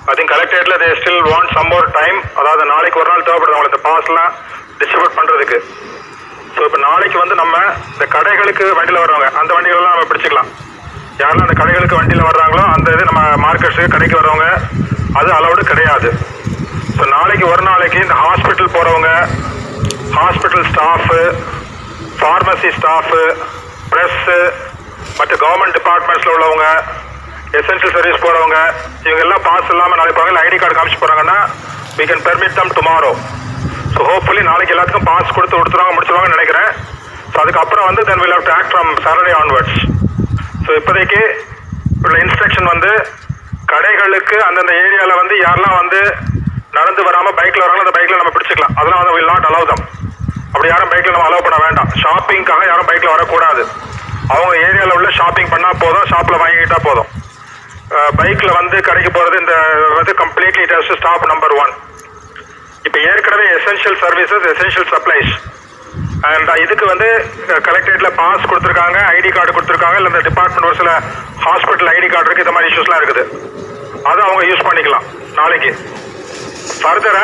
ஐ think கலெக்டரேட்ல they still want some more time அதாவது நாளைக்கு ஒரு நாள் தேவைப்படுது அவங்களுக்கு இந்த பாஸ்லாம் டிஸ்ட்ரிபியூட் பண்றதுக்கு ஸோ இப்போ நாளைக்கு வந்து நம்ம இந்த கடைகளுக்கு வண்டியில் வர்றவங்க அந்த வண்டிகளெல்லாம் நம்ம பிடிச்சிக்கலாம் யாரெல்லாம் அந்த கடைகளுக்கு வண்டியில் வர்றாங்களோ அந்த இது நம்ம மார்க்கெட்ஸுக்கு கடைக்கு வர்றவங்க அது அலௌடு கிடையாது ஸோ நாளைக்கு ஒரு நாளைக்கு இந்த ஹாஸ்பிட்டல் போகிறவங்க hospital staff pharmacy staff press மற்ற கவர்மெண்ட் டிபார்ட்மெண்ட்ஸில் உள்ளவங்க எசென்ஷியல் சர்வீஸ் போகிறவங்க இவங்க எல்லாம் பாஸ் இல்லாமல் நாளைக்கு போகிறாங்க ஐடி கார்டு காமிச்சு போகிறாங்கன்னா we can permit them tomorrow so hopefully நாளைக்கு எல்லாத்துக்கும் பாஸ் கொடுத்து கொடுத்துருவாங்க முடிச்சிருவாங்கன்னு நினைக்கிறேன் ஸோ அதுக்கப்புறம் வந்து then will have to act from Saturday onwards so இப்போதைக்கு உள்ள இன்ஸ்ட்ரக்ஷன் வந்து கடைகளுக்கு அந்தந்த ஏரியாவில் வந்து யாரெல்லாம் வந்து நடந்து வராமல் பைக்கில் வராங்களோ அந்த பைக்கில் நம்ம பிடிச்சிக்கலாம் அதெல்லாம் வந்து வில் நாட் அலோவ் தம் அப்படி யாரும் பைக்கில் நம்ம அலோவ் பண்ண வேண்டாம் ஷாப்பிங்காக யாரும் பைக்கில் வரக்கூடாது அவங்க ஏரியாவில் உள்ள ஷாப்பிங் பண்ணால் போதும் ஷாப்பில் வாங்கிக்கிட்டா போதும் பைக்கில் வந்து கடைக்கு போகிறது இந்த வந்து completely it has stop number one இப்போ ஏற்கனவே essential services essential supplies and இதுக்கு வந்து கலெக்டரேட்ல பாஸ் கொடுத்துருக்காங்க ஐடி கார்டு கொடுத்துருக்காங்க இல்லை இந்த டிபார்ட்மெண்ட் ஒரு சில ஹாஸ்பிட்டல் ஐடி கார்டு இருக்கு இந்த மாதிரி இஷ்யூஸ்லாம் இருக்குது அதை அவங்க யூஸ் பண்ணிக்கலாம் நாளைக்கு ஃபர்தரா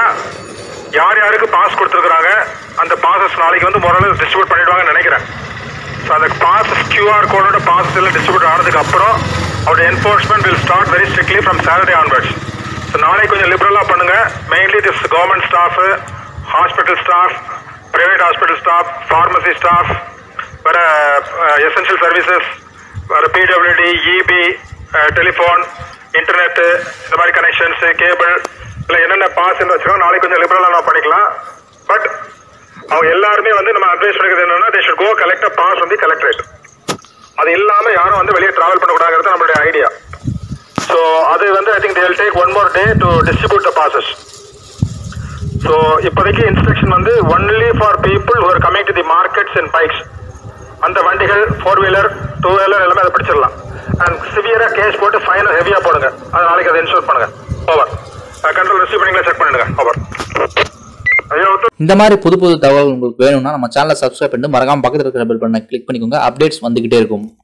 யார் யாருக்கு பாஸ் கொடுத்துருக்குறாங்க அந்த பாசஸ் நாளைக்கு வந்து முறையில் டிஸ்ட்ரிபியூட் பண்ணிடுவாங்கன்னு நினைக்கிறேன் ஸோ அந்த பாசஸ் கியூஆர் கோடோட பாசஸ் எல்லாம் டிஸ்ட்ரிபியூட் ஆனதுக்கு அப்புறம் அவருடைய enforcement will start very strictly from Saturday onwards so நாளைக்கு கொஞ்சம் லிபரலாக பண்ணுங்க mainly this government staff hospital staff private hospital staff pharmacy staff வேற எசென்ஷியல் சர்வீசஸ் வேற பிடபிள்யூடி இபி டெலிஃபோன் இன்டர்நெட்டு இந்த மாதிரி கனெக்ஷன்ஸ் கேபிள் இல்லை என்னென்ன பாஸ் வச்சுக்கோ நாளைக்கு கொஞ்சம் லிபரலாக நம்ம பண்ணிக்கலாம் பட் அவங்க எல்லாருமே வந்து நம்ம அட்வைஸ் பண்ணிக்கிறது என்னன்னா they should go collect pass வந்து கலெக்டரேட் அது இல்லாம யாரும் வந்து வெளியே டிராவல் பண்ணக்கூடாதுங்கிறது நம்மளுடைய ஐடியா ஸோ அது வந்து I think they'll take one more day to distribute the passes so இப்போதைக்கு இன்ஸ்ட்ரக்ஷன் வந்து only for people who are coming to the markets and bikes அந்த வண்டிகள் ஃபோர் வீலர் டூ வீலர் எல்லாமே அதை பிடிச்சிடலாம் அண்ட் சிவியரா கேஸ் போட்டு ஃபைன் ஹெவியா போடுங்க அது நாளைக்கு அதை இன்ஷூர் பண்ணுங்க ஓவர் கண்ட்ரோல் ரிசீவ் பண்ணிங்களா செக் பண்ணிடுங்க ஓவர் ஐயோ இந்த மாதிரி புது புது தகவல் உங்களுக்கு வேணும்னா நம்ம சேனலை சப்ஸ்கிரைப் பண்ணிட்டு மறக்காம பக்கத்தில் இருக்கிற பெல் பண்ண கிளிக் பண்ணிக்கோங்க அப்டேட்ஸ் வந்துகிட்டே இருக்கும்